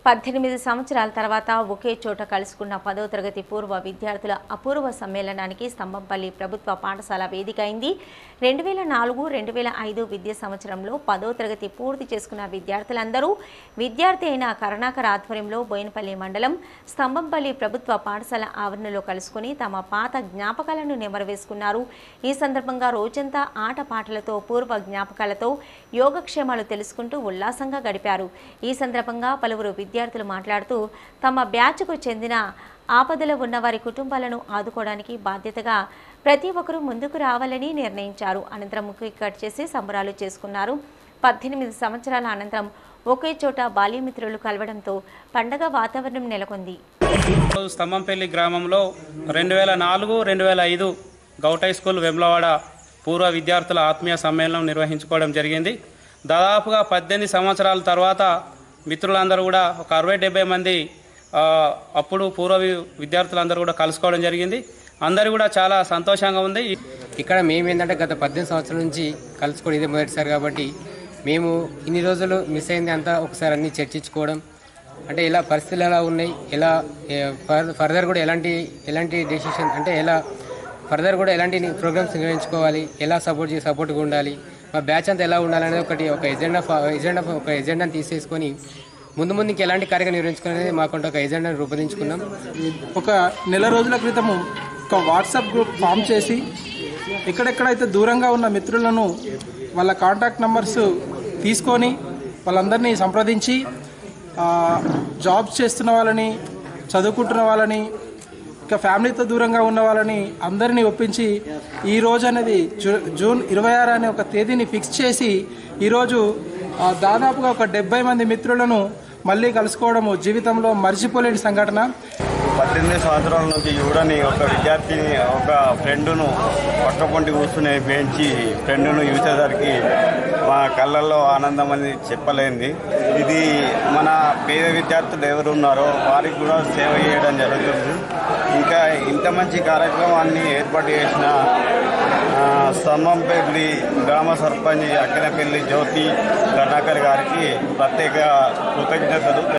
పద్దెనిమిది సంవత్సరాల తర్వాత ఒకే చోట కలుసుకున్న పదో తరగతి పూర్వ విద్యార్థుల అపూర్వ సమ్మేళనానికి స్తంభంపల్లి ప్రభుత్వ పాఠశాల వేదిక అయింది రెండు వేల నాలుగు రెండు వేల ఐదు విద్యా సంవత్సరంలో పదో తరగతి పూర్తి చేసుకున్న విద్యార్థులందరూ విద్యార్థి అయిన కరుణాకర్ ఆధ్వర్యంలో బోయినపల్లి మండలం స్తంభంపల్లి ప్రభుత్వ పాఠశాల ఆవరణలో కలుసుకుని తమ పాత జ్ఞాపకాలను నెమరవేసుకున్నారు ఈ సందర్భంగా రోజంతా ఆట పాటలతో పూర్వ జ్ఞాపకాలతో యోగక్షేమాలు తెలుసుకుంటూ ఉల్లాసంగా గడిపారు ఈ సందర్భంగా పలువురు విద్యార్థులు మాట్లాడుతూ తమ బ్యాచ్కు చెందిన ఆపదలో ఉన్న వారి కుటుంబాలను ఆదుకోవడానికి బాధ్యతగా ప్రతి ఒక్కరూ ముందుకు రావాలని నిర్ణయించారు అనంతరం కేక్ కట్ చేసి సంబరాలు చేసుకున్నారు పద్దెనిమిది సంవత్సరాల అనంతరం ఒకే చోట బాల్యమిత్రులు కలవడంతో పండగ వాతావరణం నెలకొంది స్తంభంపల్లి గ్రామంలో రెండు వేల నాలుగు రెండు వేల ఐదు గౌటై స్కూల్ వెమ్లవాడ పూర్వ విద్యార్థుల ఆత్మీయ సమ్మేళనం నిర్వహించుకోవడం జరిగింది దాదాపుగా పద్దెనిమిది సంవత్సరాల తర్వాత మిత్రులందరూ కూడా ఒక అరవై డెబ్బై మంది ఆ, అప్పుడు పూర్వ వి- విద్యార్థులందరూ కూడా కలుసుకోవడం జరిగింది అందరూ కూడా చాలా సంతోషంగా ఉంది ఇక్కడ మేము ఏంటంటే గత పద్దెనిమిది సంవత్సరాల నుంచి కలుసుకోవడం ఇదే మొదటిసారి కాబట్టి మేము ఇన్ని రోజులు మిస్ అయింది అంతా ఒకసారి అన్ని చర్చించుకోవడం అంటే ఎలా పరిస్థితులు ఎలా ఉన్నాయి ఎలా ఏ, ఫర్- ఫర్దర్ కూడా ఎలాంటి ఎలాంటి డెసిషన్ అంటే ఎలా ఫర్దర్ కూడా ఎలాంటి ప్రోగ్రామ్స్ నిర్వహించుకోవాలి ఎలా సపోర్ట్ చేసి సపోర్ట్గా ఉండాలి మా బ్యాచ్ అంతా ఎలా ఉండాలనేది ఒకటి ఒక ఎజెండా ఫా- ఎజెండా ఒక ఎజెండాని తీసేసుకొని ముందు ముందుకి ఎలాంటి కార్యక్రమం నిర్వహించుకునేది మాకుంటే ఒక ఎజెండాను రూపొందించుకున్నాం ఒక నెల రోజుల క్రితము ఒక వాట్సాప్ గ్రూప్ ఫామ్ చేసి ఎక్కడెక్కడైతే దూరంగా ఉన్న మిత్రులను వాళ్ళ కాంటాక్ట్ నంబర్స్ తీసుకొని వాళ్ళందరినీ సంప్రదించి ఆ, జాబ్స్ చేస్తున్న వాళ్ళని చదువుకుంటున్న వాళ్ళని ఇంకా ఫ్యామిలీతో దూరంగా ఉన్న వాళ్ళని అందరినీ ఒప్పించి ఈ రోజు అనేది జూ జూన్ ఇరవై ఆరు అనే ఒక తేదీని ఫిక్స్ చేసి ఈరోజు ఆ, దాదాపుగా ఒక డెబ్బై మంది మిత్రులను మళ్ళీ కలుసుకోవడము జీవితంలో మర్చిపోలేని సంఘటన పద్దెనిమిది సంవత్సరాల నుంచి చూడని ఒక విద్యార్థిని ఒక ఫ్రెండ్ను పక్క పొంటి కూర్చుని పెంచి ఫ్రెండ్ను చూసేసరికి మా కళ్ళల్లో ఆనందం అనేది చెప్పలేంది ఇది మన పేద విద్యార్థులు ఎవరు ఉన్నారో వారికి కూడా సేవ చేయడం జరుగుతుంది ఇంకా ఇంత మంచి కార్యక్రమాన్ని ఏర్పాటు చేసిన ఆ, స్తంభంపల్లి గ్రామ సర్పంచ్ అక్కనపల్లి జ్యోతి కరుణాకర్ గారికి ప్రత్యేక కృతజ్ఞతలు